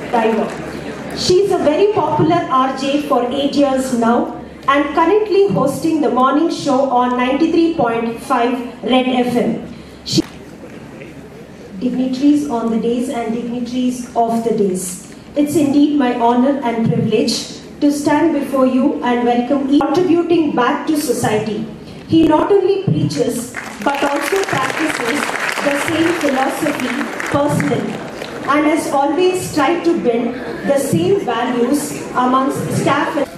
diver. She's a very popular RJ for eight years now and currently hosting the morning show on 93.5 Red FM. She dignitaries on the days and dignitaries of the days. It's indeed my honor and privilege to stand before you and welcome each contributing back to society. He not only preaches but also practices the same philosophy personally and has always tried to build the same values amongst staff and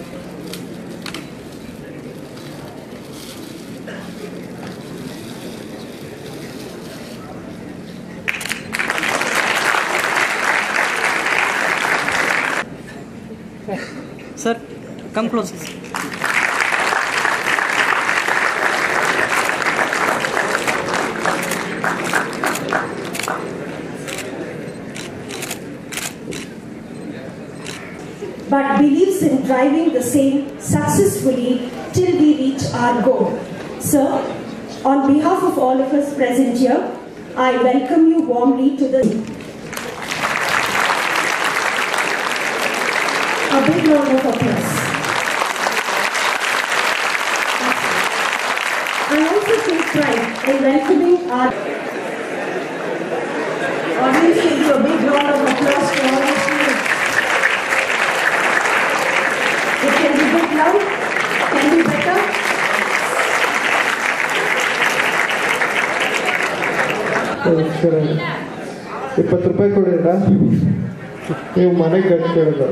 Sir, come close. but believes in driving the same successfully till we reach our goal. Sir, on behalf of all of us present here, I welcome you warmly to the. A big round of applause. I also take pride in welcoming our audience. Give you a big round of applause for all the students. It can be bit loud, can be better. ನಮಸ್ಕಾರ ಇಪ್ಪತ್ತು ರೂಪಾಯಿ ಕೊಡಿರ ನೀವು ಮನೆಗೆ ಕಟ್ಕೊಳ್ಳೋದು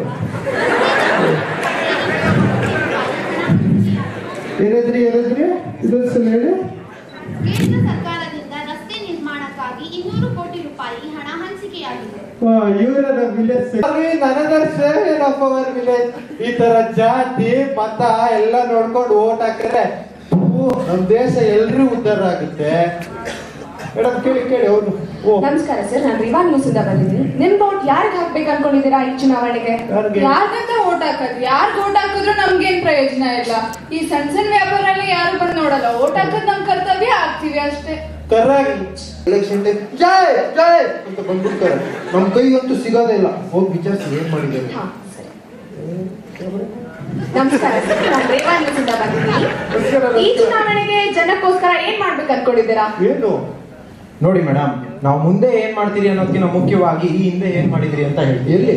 ಏನಾದ್ರಿ ಏನಾದ್ರಿ ಇದೊಂದು ಸಲ ಹೇಳಿ ಕೇಂದ್ರ ಸರ್ಕಾರದಿಂದ ರಸ್ತೆ ನಿರ್ಮಾಣಕ್ಕಾಗಿ ಇನ್ನೂರು ಕೋಟಿ ರೂಪಾಯಿ ಹಣ ಹಂಚಿಕೆಯಾಗಿದೆ ಇವರ ವಿಲೇಜ್ ನನದರ್ ಸೇವ್ ಆಫ್ ಅವರ್ ವಿಲೇಜ್ ಈ ತರ ಜಾತಿ ಮತ ಎಲ್ಲ ನೋಡ್ಕೊಂಡು ಓಟ್ ಹಾಕಿದ್ರೆ ಓ, ನಮ್ ದೇಶ ಎಲ್ರೂ ಉದ್ಧಾರ ಆಗುತ್ತೆ ಮೇಡಮ್ ಕೇಳಿ ಕೇಳಿ ಅವ್ರು ಓ ನಮಸ್ಕಾರ ಸರ್ ನಾನು ರಿವಾ ನ್ಯೂಸ್ ಇಂದ ಬಂದಿದ್ದೀನಿ ನಿಮ್ ವೋಟ್ ಯಾರಿಗೆ ಹಾಕ್ಬೇಕು ಅನ್ಕೊಂಡಿದ್ದೀರಾ ಈ ಚುನಾವಣೆಗೆ ಯಾರಿಗೆ? ಯಾರ್ಗಂತ ಓಟ್ ಹಾಕೋದು ಯಾರ್ ಓಟ್ ಹಾಕಿದ್ರು ನಮ್ಗೇನ್ ಪ್ರಯೋಜನ ಇಲ್ಲ ಈ ಸಣ್ಣ ಸಣ್ಣ ವ್ಯಾಪಾರಲ್ಲಿ ಯಾರು ಬಂದು ನೋಡಲ್ಲ ಓಟ್ ಹಾಕೋದ್ ನಮ್ ಕರ್ತವ್ಯ ಆಗ್ತೀವಿ ಅಷ್ಟೇ ಕರೆಕ್ಟ್ ಎಲೆಕ್ಷನ್ ಟೈಮ್ ಜೈ ಜೈ ಅಂತ ಬಂದ್ಬಿಡ್ತಾರೆ ನಮ್ ಕೈಗಂತೂ ಸಿಗೋದೇ ಇಲ್ಲ ಹೋಗಿ ವಿಚಾರಿಸಿ ಏನ್ ಮಾಡಿದ್ದಾರೆ ಹಾ ಸರಿ ನಮಸ್ಕಾರ ಸರ್ ನಾನು ರೇವಾ ನ್ಯೂಸ್ ಇಂದ ಬಂದಿದ್ದೀನಿ ಈ ಚುನಾವಣೆಗೆ ಜನಕ್ಕೋಸ್ಕರ ಏನ್ ಮಾಡ್ಬೇಕು ಅನ್ಕೊಂಡಿದ್ದೀರಾ ಏನು ನೋಡಿ ಮೇಡಮ್ ನಾವು ಮುಂದೆ ಏನ್ ಮಾಡ್ತೀರಿ ಅನ್ನೋದಕ್ಕಿಂತ ಮುಖ್ಯವಾಗಿ ಈ ಹಿಂದೆ ಏನ್ ಮಾಡಿದ್ರಿ ಅಂತ ಹೇಳ್ತೀವಿ ಎಲ್ಲಿ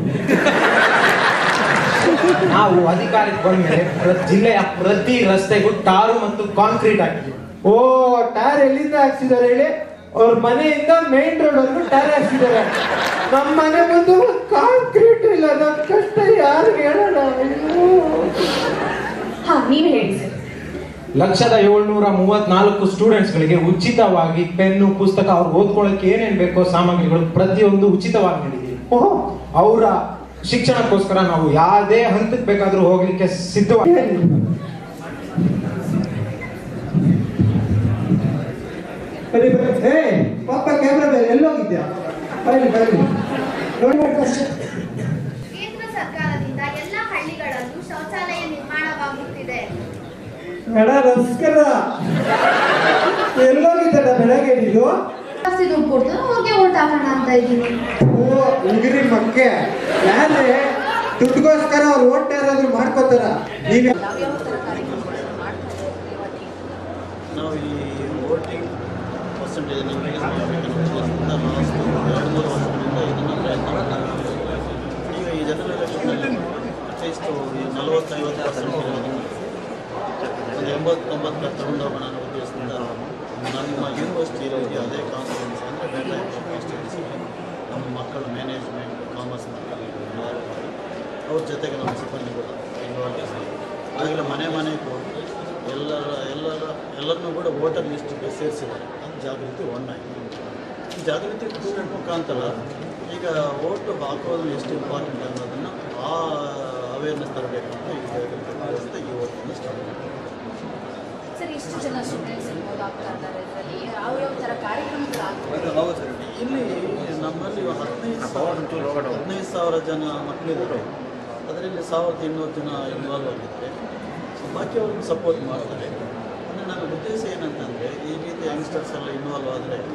ನಾವು ಅಧಿಕಾರಕ್ಕೆ ಬಂದ್ಮೇಲೆ ಪ್ರ- ಜಿಲ್ಲೆಯ ಪ್ರತಿ ರಸ್ತೆಗೂ ಟಾರು ಮತ್ತು ಕಾಂಕ್ರೀಟ್ ಹಾಕಿದ್ವಿ ಓ ಟಾರ್ ಎಲ್ಲಿಂದ ಹಾಕ್ಸಿದಾರೆ ಹೇಳಿ ಅವ್ರ ಮನೆಯಿಂದ ಮೇನ್ ರೋಡ್ ವರೆಗೂ ಟಾರ್ ಹಾಕ್ಸಿದಾರೆ ನಮ್ಮ ಮನೆ ಮುಂದೆ ಕಾಂಕ್ರೀಟ್ ಇಲ್ಲ ನಮ್ ಕಷ್ಟ ಯಾರು ಹೇಳೋಣ ಅಯ್ಯೋ. ಹಾ ನೀವ್ ಹೇಳಿ ಸರ್ ಲಕ್ಷದ ಏಳ್ನೂರ ಮೂವತ್ನಾಲ್ಕು ಸ್ಟೂಡೆಂಟ್ಸ್ ಗಳಿಗೆ ಉಚಿತವಾಗಿ ಪೆನ್ನು ಪುಸ್ತಕ ಅವ್ರು ಓದ್ಕೊಳ್ಳಕ್ಕೆ ಏನೇನ್ ಬೇಕೋ ಸಾಮಗ್ರಿಗಳು ಪ್ರತಿಯೊಂದು ಉಚಿತವಾಗಿ ನೀಡಿದ್ದೀವಿ ಓಹೋ ಅವರ ಶಿಕ್ಷಣಕ್ಕೋಸ್ಕರ ನಾವು ಯಾವುದೇ ಹಂತಕ್ಕೆ ಬೇಕಾದ್ರೂ ಹೋಗ್ಲಿಕ್ಕೆ ಸಿದ್ಧವಾಗಿ ಬರೀ ಬರೀ ಏ ಪಾಪ ಕ್ಯಾಮ್ರಾ ಮೇಲೆ ಎಲ್ಲೋಗಿದ್ಯಾ ಬರಲಿ ಬರಲಿ ನೋಡಿ ಕೇಂದ್ರ ಸರ್ಕಾರದಿಂದ ಎಲ್ಲ ಹಳ್ಳಿಗಳಲ್ಲೂ ಶೌಚಾಲಯ ನಿರ್ಮಾಣವಾಗುತ್ತಿದೆ ಮೇಡಮ್ ನಮಸ್ಕಾರ ಎಲ್ಲೋಗಿದ್ದಲ್ಲ ಬೆಳಗ್ಗೆ ನೀವು ಜಾಸ್ತಿ ದುಡ್ಡು ಕೊಡ್ತಾರೆ ಅವ್ರಿಗೆ ಓಟ್ ಹಾಕೋಣ ಅಂತ ಇದ್ದೀನಿ ಓ ಉಗಿರಿ ಮಕ್ಕೆ ಯಾರೇ ದುಡ್ಡುಗೋಸ್ಕರ ಅವ್ರು ಓಟ್ ಯಾರಾದ್ರೂ ಮಾಡ್ಕೋತಾರ ನೀವೇ ನಾವು ಈ ವೋಟಿಂಗ್ ಪರ್ಸೆಂಟೇಜ್ ನಮಗೆ ಲಾಸ್ಟ್ ಎರಡು ಮೂರು ವರ್ಷಗಳಿಂದ ಇದನ್ನು ಪ್ರಯತ್ನ ಮಾಡ್ತಾ ಇದ್ದೀವಿ. ಈಗ ಈ ಜನರಲ್ ಎಲೆಕ್ಷನಲ್ಲಿ ಅಟ್ಲೀಸ್ಟ್ ಈ ನಲವತ್ತೈವತ್ತು ಪರ್ಸೆಂಟ್ ಇರೋದನ್ನು ಒಂದು ಎಂಬತ್ತು ತೊಂಬತ್ತು ತಗೊಂಡು ಹೋಗೋಣ ಅನ್ನೋ ಉದ್ದೇಶದಿಂದ ನಮ್ಮ ಯೂನಿವರ್ಸಿಟಿ ಇರೋರಿಗೆ ಅದೇ ಕಾನ್ಸ್ಟಿಟ್ಯೂನ್ಸಿ ಅಂದರೆ ಡೇಟಾ ಕಾನ್ಸ್ಟಿಟ್ಯೂನ್ಸಿ ನಮ್ಮ ಮಕ್ಕಳು ಮ್ಯಾನೇಜ್ಮೆಂಟ್ ಕಾಮರ್ಸ್ ಮಕ್ಕಳು ಎಲ್ಲರೂ ಮಾಡಿ ಅವ್ರ ಜೊತೆಗೆ ನಮ್ಮ ಸಿಬ್ಬಂದಿ ಕೂಡ ಇನ್ವಾಲ್ವ್ ಆಗಿ ಆಗಲೇ ಮನೆ ಮನೆಗೆ ಹೋಗಿ ಎಲ್ಲರ ಎಲ್ಲರ ಎಲ್ಲರನ್ನೂ ಕೂಡ ವೋಟರ್ ಲಿಸ್ಟ್ಗೆ ಸೇರಿಸಿದ್ದಾರೆ ಅದು ಜಾಗೃತಿ ಒನ್ ಆಯಿತು ಈ ಜಾಗೃತಿ ಸ್ಟೂಡೆಂಟ್ ಮುಖಾಂತರ ಈಗ ಓಟು ಹಾಕೋದು ಎಷ್ಟು ಇಂಪಾರ್ಟೆಂಟ್ ಅನ್ನೋದನ್ನು ಆ ಅವೇರ್ನೆಸ್ ತರಬೇಕಂತ ಈ ಜಾಗೃತಿ ವ್ಯವಸ್ಥೆ ಈ ಓಟನ್ನು ಸ್ಟಾರ್ಟ್ ಮಾಡಿದೆ ಸರ್ ಇಷ್ಟು ಜನ ಸ್ಟೂಡೆಂಟ್ಸ್ ಇನ್ವಾಲ್ವ್ ಆಗ್ತಾ ಇದ್ದಾರೆ ಇದರಲ್ಲಿ ಯಾವ ಯಾವ ಥರ ಕಾರ್ಯಕ್ರಮಗಳಾಗ್ತವೆ ಹೌದು ಸರ್ ಇಲ್ಲಿ ನಮ್ಮಲ್ಲಿ ಒಂದು ಹದಿನೈದು ಸಾವಿರ ಹದಿನೈದು ಸಾವಿರ ಜನ ಮಕ್ಕಳಿದ್ದಾರೆ ಅದರಲ್ಲಿ ಸಾವಿರದ ಇನ್ನೂರು ಜನ ಇನ್ವಾಲ್ವ್ ಆಗಿದ್ದಾರೆ ಬಾಕಿ ಅವ್ರಿಗೆ ಸಪೋರ್ಟ್ ಮಾಡ್ತಾರೆ ಅಂದರೆ ನನ್ನ ಉದ್ದೇಶ ಏನಂತಂದರೆ ಈ ರೀತಿ ಯಂಗ್ಸ್ಟರ್ಸ್ ಎಲ್ಲ ಇನ್ವಾಲ್ವ್ ಆದರೆ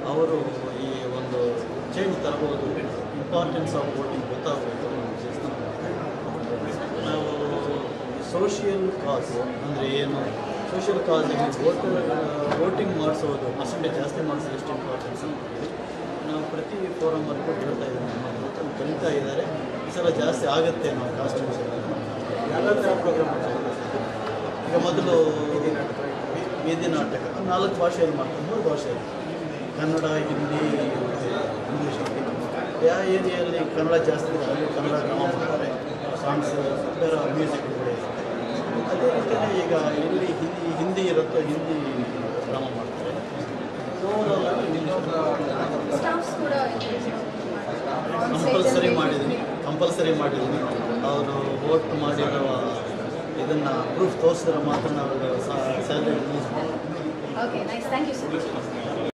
ಅವರು ಈ ಒಂದು ಚೇಂಜ್ ತರಬಹುದು ಇಂಪಾರ್ಟೆನ್ಸ್ ಆಫ್ ವೋಟಿಂಗ್ ಗೊತ್ತಾಗಬೇಕು ಅನ್ನೋ ಉದ್ದೇಶದಿಂದ ನಾವು ಸೋಷಿಯಲ್ ಕಾಸ್ ಅಂದರೆ ಏನು ಸೋಷಿಯಲ್ ಕಾಸಿಗೆ ವೋಟರ್ ವೋಟಿಂಗ್ ಮಾಡಿಸೋದು ಪರ್ಸೆಂಟೇಜ್ ಜಾಸ್ತಿ ಮಾಡಿಸೋದು ಎಷ್ಟು ಇಂಪಾರ್ಟೆನ್ಸ್ ಅಂತ ಹೇಳಿ ನಾವು ಪ್ರತಿ ಫೋರಮ್ ವರ್ಗೂ ಹೇಳ್ತಾ ಇದ್ದೀವಿ ನಮ್ಮ ಮಕ್ಕಳು ಕಲಿತಾ ಇದ್ದಾರೆ ಈ ಸಲ ಜಾಸ್ತಿ ಆಗುತ್ತೆ ನಾವು ಕಾಸ್ಟ್ಯೂಮ್ಸ್ ಎಲ್ಲ ಥರ ಪ್ರೋಗ್ರಾಮ್ ಮಾಡ್ತಾ ಇದ್ದೀವಿ ಈಗ ಮೊದಲು ಬೀದಿ ನಾಟಕ ನಾಲ್ಕು ಭಾಷೆಯಲ್ಲಿ ಮಾಡ್ತಾರೆ ಮೂರು ಭಾಷೆಯಲ್ಲಿ ಕನ್ನಡ ಹಿಂದಿ ಇಂಗ್ಲೀಷ್ ಯಾವ ಏರಿಯಲ್ಲಿ ಕನ್ನಡ ಜಾಸ್ತಿ ಇದೆ ಅಲ್ಲಿ ಕನ್ನಡ ಡ್ರಾಮಾ ಮಾಡ್ತಾರೆ ಸಾಂಗ್ಸ್ ಬೇರೆ ಮ್ಯೂಸಿಕ್ ಕೂಡ ಇದೆ ಅದೇ ರೀತಿಯೇ ಈಗ ಎಲ್ಲಿ ಹಿಂದಿ ಹಿಂದಿ ಇರುತ್ತೋ ಹಿಂದಿ ಡ್ರಾಮಾ ಮಾಡ್ತಾರೆ ಓವರಾಲ್ ಆಗಿ ಇಂಗ್ಲೀಷ್ ಸ್ಟಾಫ್ಸ್ ಕೂಡ ಕಂಪಲ್ಸರಿ ಮಾಡಿದ್ದೀನಿ ಕಂಪಲ್ಸರಿ ಮಾಡಿದ್ದೀನಿ ಅವರು ವೋಟ್ ಮಾಡಿರೋ ಇದನ್ನು ಪ್ರೂಫ್ ತೋರಿಸಿದ್ರೆ ಮಾತ್ರ ನಾವು ಸ್ಯಾಲ್ರಿ ರಿಲೀಸ್ ಮಾಡ್ತೀವಿ okay nice thank you sir